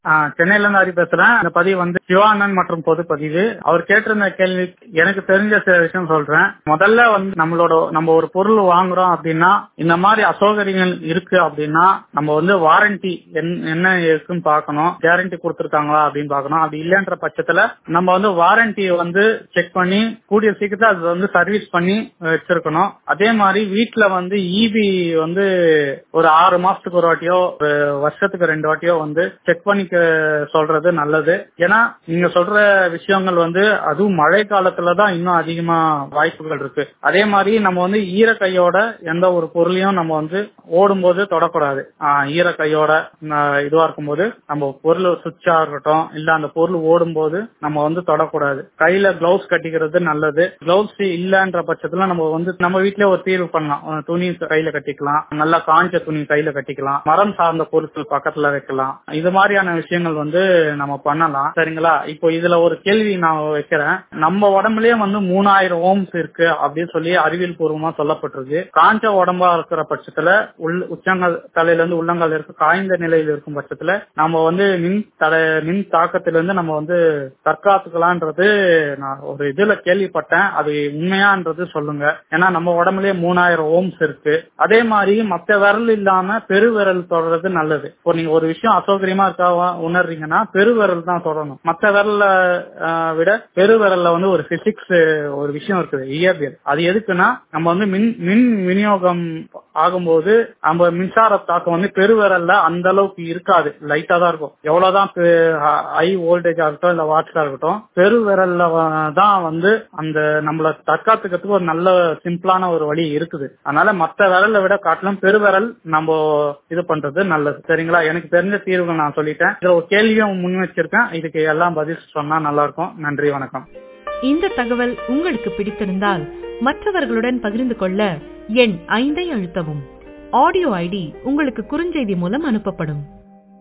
ஆ, சென்னையில இருந்து ஹரி பேசுறேன் இந்த பதிவு வந்து சிவானந்த் மற்றும் பொது பதிவு அவர் கேட்டிருந்த கேள்வி எனக்கு தெரிஞ்ச சில விஷயம் சொல்றேன் முதல்ல வந்து நம்மளோட நம்ம ஒரு பொருள் வாங்குறோம் அப்படின்னா இந்த மாதிரி அசௌகரியங்கள் இருக்கு அப்படின்னா நம்ம வந்து வாரண்டி என்ன இருக்குன்னு பார்க்கணும் கேரண்டி கொடுத்துருக்காங்களா அப்படின்னு பார்க்கணும் அப்படி இல்லைன்ற பட்சத்துல நம்ம வந்து வாரண்டியை வந்து செக் பண்ணி கூடிய சீக்கிரத்துல அது வந்து சர்வீஸ் பண்ணி வச்சிருக்கணும் அதே மாதிரி வீட்டுல வந்து இபி வந்து ஒரு ஆறு மாசத்துக்கு ஒரு வாட்டியோ ஒரு வருஷத்துக்கு ரெண்டு வாட்டியோ வந்து செக் பண்ணிக்க சொல்றது நல்லது ஏன்னா நீங்க சொல்ற விஷயங்கள் வந்து அதுவும் மழை காலத்துல தான் இன்னும் அதிகமா வாய்ப்புகள் இருக்கு அதே மாதிரி நம்ம வந்து ஈர கையோட எந்த ஒரு பொருளையும் நம்ம வந்து ஓடும்போது தொடக்கூடாது ஆஹ் ஈர கையோட ஆஹ் இதுவா இருக்கும்போது நம்ம பொருள் சுவிட்சா இருக்கட்டும் இல்ல அந்த பொருள் ஓடும்போது நம்ம வந்து தொடக்கூடாது கையில கிளவுஸ் கட்டிக்கிறது நல்லது கிளவுஸ் இல்லன்ற பட்சத்துல நம்ம வந்து நம்ம வீட்லயே ஒரு தீர்வு பண்ணலாம் அஹ் துணி கையில கட்டிக்கலாம் நல்லா காஞ்ச துணி கையில கட்டிக்கலாம் மரம் சார்ந்த பொருட்கள் பக்கத்துல வைக்கலாம் இது மாதிரியான விஷயங்கள் வந்து நம்ம பண்ணலாம் சரிங்களா இப்போ இதுல ஒரு கேள்வி நான் வைக்கிறேன் நம்ம உடம்புலயே வந்து மூணாயிரம் ஓம்ஸ் இருக்கு அப்படின்னு சொல்லி அறிவியல் பூர்வமா சொல்லப்பட்டிருக்கு காஞ்ச உடம்பா இருக்கிற பட்சத்துல உள் உச்சங்கள் தலையில இருந்து உள்ளங்கால் இருக்கு காய்ந்த நிலையில் இருக்கும் பட்சத்துல நம்ம வந்து மின் தடை மின் தாக்கத்திலிருந்து நம்ம வந்து தற்காத்துக்கலான்றது நான் ஒரு இதுல கேள்விப்பட்டேன் அது உண்மையான்றது சொல்லுங்க ஏன்னா நம்ம உடம்புலயே மூணாயிரம் ஓம்ஸ் இருக்கு அதே மாதிரி மத்த விரல் இல்லாம பெருவிரல் தொடர்றது நல்லது இப்போ நீங்க ஒரு விஷயம் அசௌகரியமா இருக்கா உணர்றீங்கன்னா பெருவிரல் தான் தொடரணும் மத்த விரல்ல ஆஹ், விட பெருவிரல்ல வந்து ஒரு பிசிக்ஸ் ஒரு விஷயம் இருக்குது இயற்பியல் அது எதுக்குன்னா நம்ம வந்து மின் மின் விநியோகம் ஆகும்போது நம்ம மின்சார தாக்கம் வந்து பெருவிரல்ல அந்த அளவுக்கு இருக்காது லைட்டா தான் இருக்கும் எவ்வளவுதான் ஹை வோல்டேஜா இருக்கட்டும் இல்ல வாட்ஸா இருக்கட்டும் பெருவிரல்ல வ- தான் வந்து அந்த நம்மள தற்காத்துக்கிறதுக்கு ஒரு நல்ல சிம்பிளான ஒரு வழி இருக்குது அதனால மத்த விரலை விட காட்டிலும் பெருவிரல் நம்ம இது பண்றது நல்லது சரிங்களா எனக்கு தெரிஞ்ச தீர்வுகள் நான் சொல்லிட்டேன் இதுல ஒரு கேள்வியும் முன் வச்சிருக்கேன் இதுக்கு எல்லாம் பதில் சொன்னா நல்லா இருக்கும் நன்றி வணக்கம் இந்த தகவல் உங்களுக்கு பிடித்திருந்தால் மற்றவர்களுடன் பகிர்ந்து கொள்ள எண் ஐந்தை அழுத்தவும் ஆடியோ ஐடி உங்களுக்கு குறுஞ்செய்தி மூலம் அனுப்பப்படும்